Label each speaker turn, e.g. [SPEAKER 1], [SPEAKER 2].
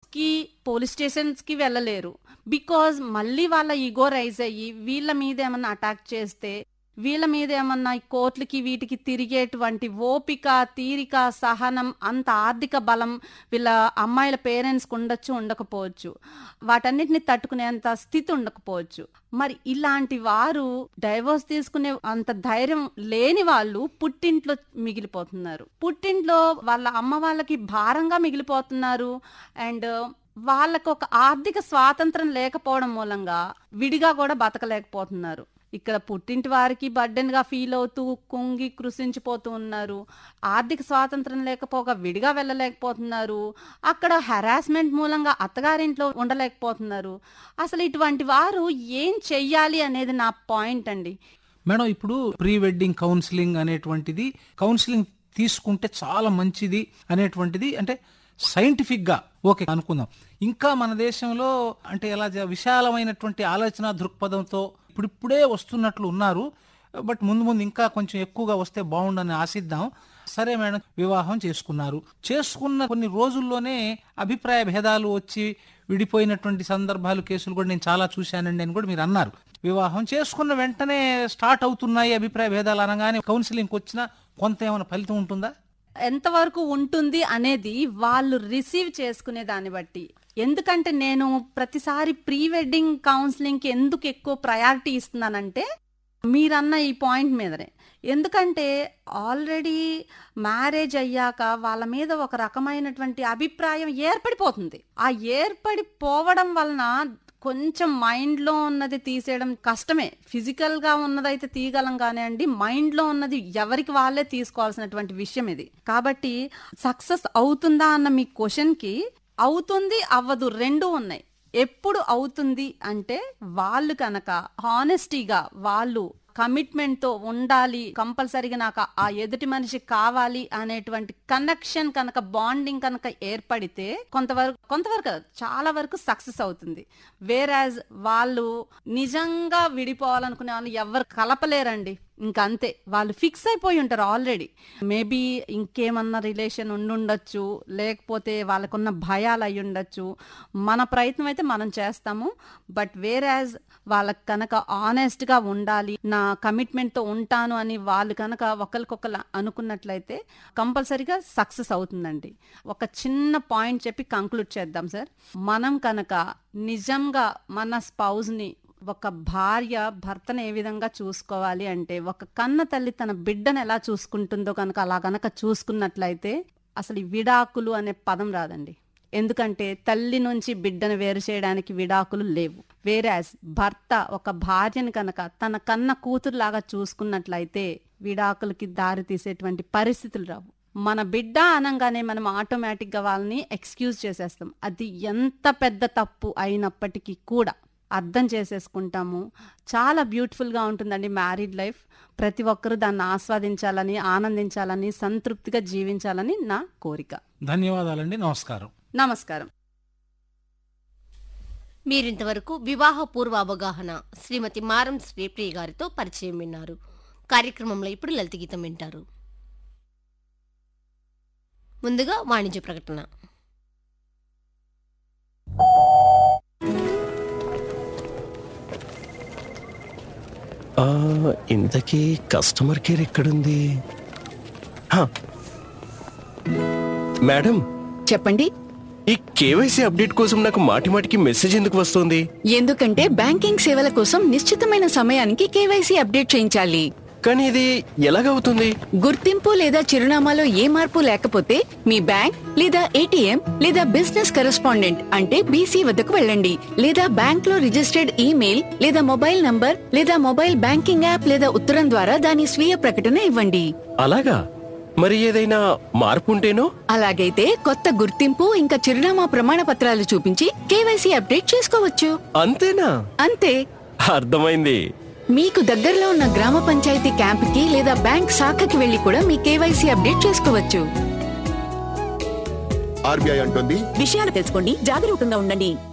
[SPEAKER 1] కి police stations కి వెళ్ళలేరు బికాజ్ మళ్ళీ వాళ్ళ ఈగో రైజ్ అయ్యి వీళ్ళ మీద ఏమన్నా అటాక్ చేస్తే వీళ్ళ మీద ఏమన్నా ఈ కోర్టులకి వీటికి తిరిగేటువంటి ఓపిక తీరిక సహనం అంత ఆర్థిక బలం వీళ్ళ అమ్మాయిల పేరెంట్స్కి ఉండొచ్చు ఉండకపోవచ్చు వాటన్నిటిని తట్టుకునేంత స్థితి ఉండకపోవచ్చు మరి ఇలాంటి వారు డైవోర్స్ తీసుకునే అంత ధైర్యం లేని వాళ్ళు పుట్టింట్లో మిగిలిపోతున్నారు పుట్టింట్లో వాళ్ళ అమ్మ వాళ్ళకి భారంగా మిగిలిపోతున్నారు అండ్ వాళ్ళకు ఒక ఆర్థిక స్వాతంత్రం లేకపోవడం మూలంగా విడిగా కూడా బతకలేకపోతున్నారు ఇక్కడ పుట్టింటి వారికి బర్డెన్ గా ఫీల్ అవుతూ కుంగి కృషించిపోతూ ఉన్నారు ఆర్థిక స్వాతంత్రం లేకపోగా విడిగా వెళ్ళలేకపోతున్నారు అక్కడ హెరాస్మెంట్ మూలంగా అత్తగారింట్లో ఉండలేకపోతున్నారు అసలు ఇటువంటి వారు ఏం చెయ్యాలి అనేది నా పాయింట్ అండి
[SPEAKER 2] మేడం ఇప్పుడు ప్రీ వెడ్డింగ్ కౌన్సిలింగ్ అనేటువంటిది కౌన్సిలింగ్ తీసుకుంటే చాలా మంచిది అనేటువంటిది అంటే సైంటిఫిక్ గా ఓకే అనుకుందాం ఇంకా మన దేశంలో అంటే ఎలా జ- విశాలమైనటువంటి ఆలోచన దృక్పథంతో ఇప్పుడిప్పుడే వస్తున్నట్లు ఉన్నారు బట్ ముందు ముందు ఇంకా కొంచెం ఎక్కువగా వస్తే బాగుండని ఆశిద్దాం సరే మేడం వివాహం చేసుకున్నారు చేసుకున్న కొన్ని రోజుల్లోనే అభిప్రాయ భేదాలు వచ్చి విడిపోయినటువంటి సందర్భాలు కేసులు కూడా నేను చాలా చూశానండి అని కూడా మీరు అన్నారు వివాహం చేసుకున్న వెంటనే స్టార్ట్ అవుతున్నాయి అభిప్రాయ భేదాలు అనగానే కౌన్సిలింగ్కి వచ్చినా కొంత ఏమైనా ఫలితం ఉంటుందా
[SPEAKER 1] ఎంతవరకు ఉంటుంది అనేది వాళ్ళు రిసీవ్ చేసుకునే దాన్ని బట్టి ఎందుకంటే నేను ప్రతిసారి ప్రీ వెడ్డింగ్ కౌన్సిలింగ్ కి ఎందుకు ఎక్కువ ప్రయారిటీ ఇస్తున్నానంటే మీరన్న ఈ పాయింట్ మీదనే ఎందుకంటే ఆల్రెడీ మ్యారేజ్ అయ్యాక వాళ్ళ మీద ఒక రకమైనటువంటి అభిప్రాయం ఏర్పడిపోతుంది ఆ ఏర్పడిపోవడం వలన కొంచెం మైండ్ లో ఉన్నది తీసేయడం కష్టమే ఫిజికల్ గా ఉన్నదైతే తీయగలం కానివ్వండి మైండ్ లో ఉన్నది ఎవరికి వాళ్ళే తీసుకోవాల్సినటువంటి విషయం ఇది కాబట్టి సక్సెస్ అవుతుందా అన్న మీ క్వశ్చన్ కి అవుతుంది అవ్వదు రెండు ఉన్నాయి ఎప్పుడు అవుతుంది అంటే వాళ్ళు కనుక హానెస్టీగా వాళ్ళు కమిట్మెంట్ తో ఉండాలి కంపల్సరీగా నాకు ఆ ఎదుటి మనిషి కావాలి అనేటువంటి కనెక్షన్ కనుక బాండింగ్ కనుక ఏర్పడితే కొంతవరకు కొంతవరకు కాదు, చాలా వరకు సక్సెస్ అవుతుంది వేరాజ్ వాళ్ళు నిజంగా విడిపోవాలనుకునే వాళ్ళు ఎవరు కలపలేరండి ఇంకంతే వాళ్ళు ఫిక్స్ అయిపోయి ఉంటారు ఆల్రెడీ మేబీ ఇంకేమన్నా రిలేషన్ ఉండుండొచ్చు లేకపోతే వాళ్ళకున్న భయాలు అయి ఉండొచ్చు మన ప్రయత్నం అయితే మనం చేస్తాము బట్ వేరాజ్ వాళ్ళకి కనుక ఆనెస్ట్ గా ఉండాలి నా కమిట్మెంట్ తో ఉంటాను అని వాళ్ళు కనుక ఒకరికొకరు అనుకున్నట్లయితే కంపల్సరీగా సక్సెస్ అవుతుందండి ఒక చిన్న పాయింట్ చెప్పి కంక్లూడ్ చేద్దాం సార్ మనం కనుక నిజంగా మన స్పౌజ్ ని ఒక భార్య భర్తను ఏ విధంగా చూసుకోవాలి అంటే ఒక కన్న తల్లి తన బిడ్డను ఎలా చూసుకుంటుందో కనుక అలా కనుక చూసుకున్నట్లయితే అసలు ఈ విడాకులు అనే పదం రాదండి ఎందుకంటే తల్లి నుంచి బిడ్డను వేరు చేయడానికి విడాకులు లేవు వేరాజ్ భర్త ఒక భార్యను కనుక తన కన్న కూతురులాగా చూసుకున్నట్లయితే విడాకులకి దారి తీసేటువంటి పరిస్థితులు రావు మన బిడ్డ అనగానే మనం ఆటోమేటిక్ గా వాళ్ళని ఎక్స్క్యూజ్ చేసేస్తాం అది ఎంత పెద్ద తప్పు అయినప్పటికీ కూడా అర్థం చేసేసుకుంటాము చాలా బ్యూటిఫుల్ గా ఉంటుందండి మ్యారీడ్ లైఫ్ ప్రతి ఒక్కరూ దాన్ని ఆస్వాదించాలని ఆనందించాలని సంతృప్తిగా జీవించాలని నా కోరిక
[SPEAKER 2] ధన్యవాదాలండి నమస్కారం
[SPEAKER 1] నమస్కారం
[SPEAKER 3] మీరింతవరకు వివాహ పూర్వ అవగాహన శ్రీమతి మారం శ్రీప్రియ గారితో పరిచయం విన్నారు కార్యక్రమంలో ఇప్పుడు లలిత గీతం వింటారు ముందుగా వాణిజ్య ప్రకటన
[SPEAKER 4] ఆ, ఇంతకీ కస్టమర్ కేర్ ఎక్కడుంది హా. మేడం
[SPEAKER 5] చెప్పండి
[SPEAKER 4] ఈ కేవైసీ అప్డేట్ కోసం నాకు మాటి మాటికి మెసేజ్ ఎందుకు వస్తుంది
[SPEAKER 5] ఎందుకంటే బ్యాంకింగ్ సేవల కోసం నిశ్చితమైన సమయానికి కేవైసీ అప్డేట్ చేయించాలి
[SPEAKER 4] కానీ ఇది ఎలాగవుతుంది
[SPEAKER 5] గుర్తింపు లేదా చిరునామాలో ఏ మార్పు లేకపోతే మీ బ్యాంక్ లేదా ఏటీఎం లేదా బిజినెస్ కరెస్పాండెంట్ అంటే బీసీ వద్దకు వెళ్ళండి లేదా బ్యాంక్ లో రిజిస్టర్డ్ ఈమెయిల్ లేదా మొబైల్ నంబర్ లేదా మొబైల్ బ్యాంకింగ్ యాప్ లేదా ఉత్తరం ద్వారా దాని స్వీయ ప్రకటన ఇవ్వండి
[SPEAKER 4] అలాగా మరి ఏదైనా మార్పు ఉంటేనో
[SPEAKER 5] అలాగైతే కొత్త గుర్తింపు ఇంకా చిరునామా ప్రమాణ పత్రాలు చూపించి కేవైసీ అప్డేట్ చేసుకోవచ్చు
[SPEAKER 4] అంతేనా
[SPEAKER 5] అంతే
[SPEAKER 4] అర్థమైంది
[SPEAKER 5] మీకు దగ్గరలో ఉన్న గ్రామ పంచాయతీ క్యాంప్కి లేదా బ్యాంక్ శాఖకి వెళ్లి కూడా మీ కేవైసీ అప్డేట్ చేసుకోవచ్చు
[SPEAKER 6] ఆర్బీఐ అంటుంది
[SPEAKER 5] విషయాలు తెలుసుకోండి జాగరూకంగా ఉండండి